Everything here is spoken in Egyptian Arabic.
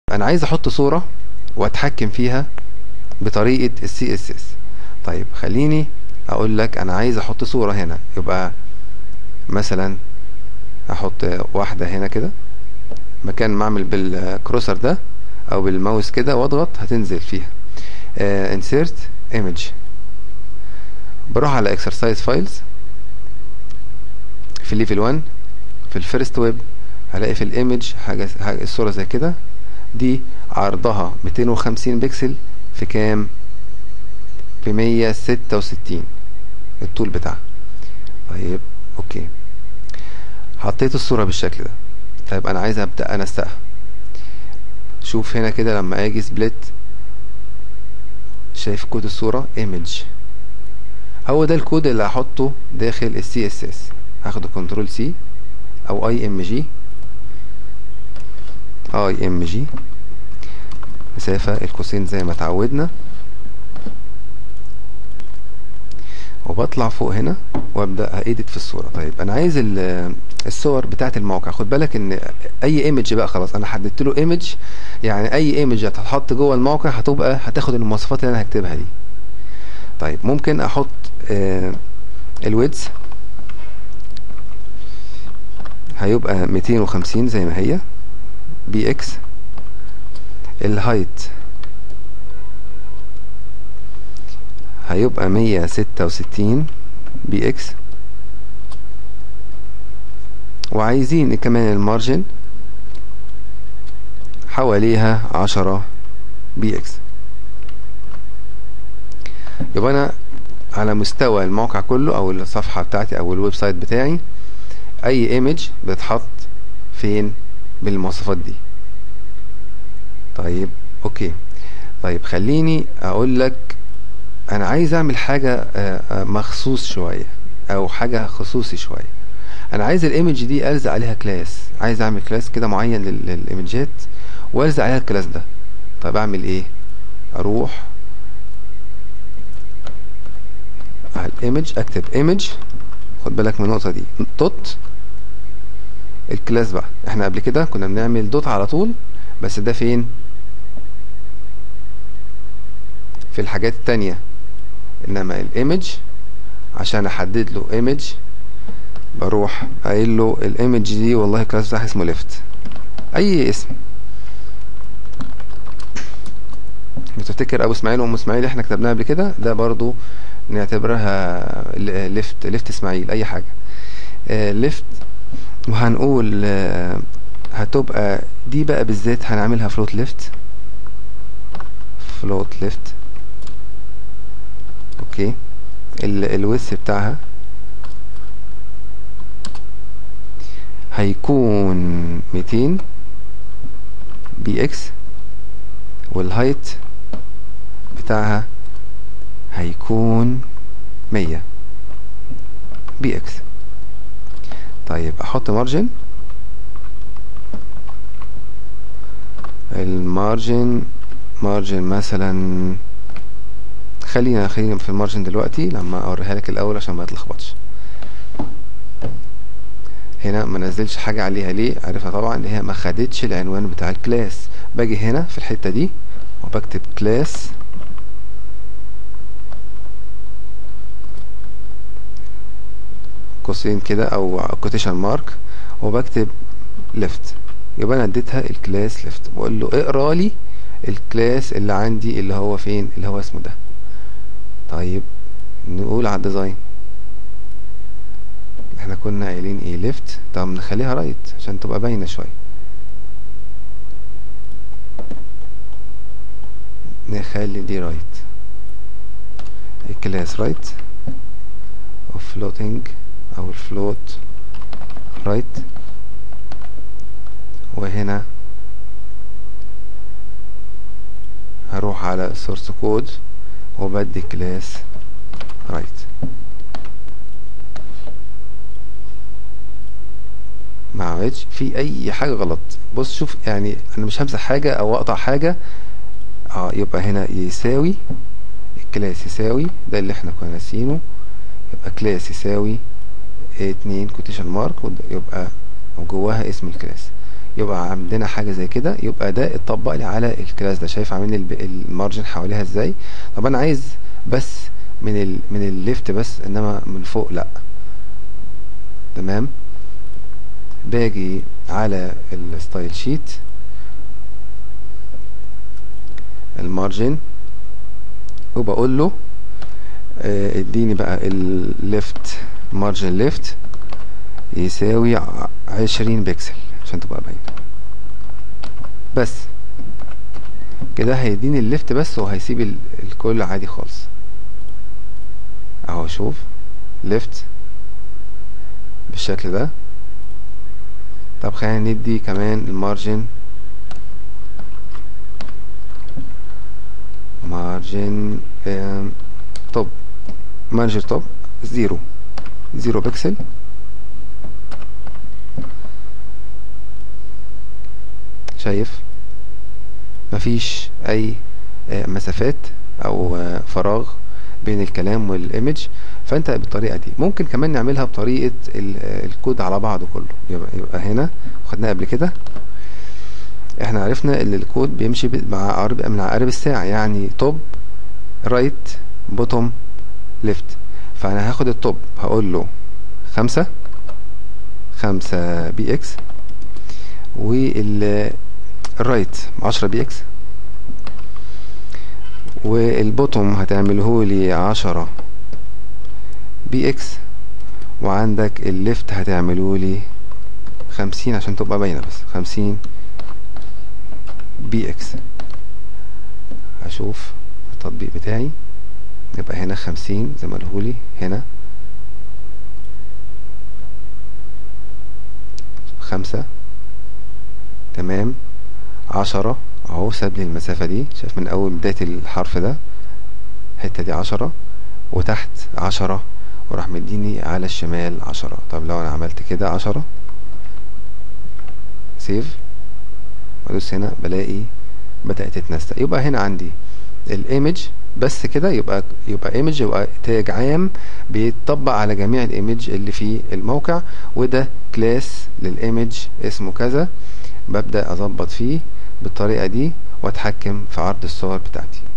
انا عايز احط صورة واتحكم فيها بطريقة السي اس اس طيب خليني اقول لك انا عايز احط صورة هنا يبقى مثلا احط واحدة هنا كده مكان ما اعمل بالكروسر ده او بالماوس كده واضغط هتنزل فيها آه insert image بروح على exercise files في ليفل 1 في الفيرست ويب هلاقي في الايمج حاجة, حاجة الصورة زي كده دي عرضها 250 بكسل في كام في 166 الطول بتاعها طيب اوكي حطيت الصورة بالشكل ده طيب انا عايز ابدأ انسقها شوف هنا كده لما اجي سبليت شايف كود الصورة ايمج هو ده الكود اللي هحطه داخل السي اس اس هاخده كنترول سي او اي ام جي اي ام جي مسافة القوسين زي ما اتعودنا وبطلع فوق هنا وابدا ايديت في الصوره طيب انا عايز الصور بتاعه الموقع خد بالك ان اي ايمج بقى خلاص انا حددت له ايمج يعني اي ايمج هتتحط جوه الموقع هتبقى هتاخد المواصفات اللي انا هكتبها دي طيب ممكن احط آه الويدز هيبقى 250 زي ما هي بي اكس الهايت هيبقى مية ستة وستين بي اكس وعايزين كمان المارجن حواليها عشرة بي اكس يبقى انا على مستوى الموقع كله او الصفحة بتاعتي او الويب سايت بتاعي اي ايمج بتحط فين بالمواصفات دي طيب اوكي طيب خليني اقول لك انا عايز اعمل حاجة مخصوص شوية او حاجة خصوصي شوية انا عايز الايمج دي الزق عليها كلاس عايز اعمل كلاس كده معين للايمجات والزق عليها الكلاس ده طيب اعمل ايه اروح على الايمج اكتب ايمج خد بالك من النقطة دي دوت الكلاس بقى احنا قبل كده كنا بنعمل دوت على طول بس ده فين في الحاجات التانية انما الايمج عشان احدد له ايمج بروح قايل له الايمج دي والله الكلاس بتاعها اسمه ليفت اي اسم بتفتكر ابو اسماعيل وام اسماعيل احنا كتبناها قبل كده ده برضو نعتبرها ليفت ليفت اسماعيل اي حاجة ليفت وهنقول هتبقى دي بقى بالذات هنعملها فلوت ليفت فلوت ليفت اوكي الوث بتاعها هيكون ميتين بي اكس والهايت بتاعها هيكون مية بي اكس طيب احط مارجن المارجن مارجن مثلا خلينا خلينا في المارجن دلوقتي لما اوريها لك الاول عشان ما تلخبطش هنا ما نزلش حاجه عليها ليه عارفها طبعا ان هي ما خدتش العنوان بتاع الكلاس باجي هنا في الحته دي وبكتب كلاس قوسين كده او كوتيشن مارك وبكتب ليفت يبقى انا اديتها الكلاس ليفت بقول له اقرا لي الكلاس اللي عندي اللي هو فين اللي هو اسمه ده طيب نقول على الديزاين احنا كنا قايلين ايه ليفت طب نخليها رايت عشان تبقى باينه شويه نخلي دي رايت الكلاس رايت وفلوتنج او الفلوت رايت وهنا هروح على سورس كود وبدي كلاس رايت ما عملتش في اي حاجه غلط بص شوف يعني انا مش همسح حاجه او اقطع حاجه اه يبقى هنا يساوي الكلاس يساوي ده اللي احنا كنا ناسينه يبقى كلاس يساوي اتنين كوتيشن مارك يبقى وجواها اسم الكلاس يبقى عندنا حاجه زي كده يبقى ده اتطبق لي على الكلاس ده شايف عاملين الب- المارجن حواليها ازاي طب انا عايز بس من ال من الليفت بس انما من فوق لا تمام باجي على الستايل شيت المارجن وبقول له آه، اديني بقى الليفت مارجن ليفت يساوي ع- عشرين بكسل عشان تبقى باينة بس كده هيديني الليفت بس وهيسيب ال- الكل عادي خالص اهو شوف ليفت بالشكل ده طب خلينا ندي كمان المارجن مارجن آم، توب مارجن توب زيرو زيرو بكسل شايف مفيش اي آه، مسافات او آه، فراغ بين الكلام والايمج فانت بالطريقه دي ممكن كمان نعملها بطريقه ال- آه، الكود على بعضه كله يبقى, يبقى هنا خدناها قبل كده احنا عرفنا ان الكود بيمشي ب- مع عقارب من عقارب الساعه يعني توب رايت بوتوم ليفت فانا هاخد التوب هقول له خمسة خمسة بي اكس والرايت عشرة بي اكس والبوتوم هتعمله لي عشرة بي اكس وعندك الليفت هتعمله لي خمسين عشان تبقى باينة بس خمسين بي اكس هشوف التطبيق بتاعي يبقى هنا خمسين زي ما قالهولي هنا خمسة تمام عشرة اهو ساب لي المسافة دي شايف من اول بداية الحرف ده الحتة دي عشرة وتحت عشرة وراح مديني على الشمال عشرة طب لو انا عملت كده عشرة سيف وادوس هنا بلاقي بدأت تتنسق يبقى هنا عندي الايمج بس كده يبقى يبقى ايمج يبقى تاج عام بيتطبق على جميع الايمج اللي في الموقع وده كلاس للايمج اسمه كذا ببدأ اظبط فيه بالطريقة دي واتحكم في عرض الصور بتاعتي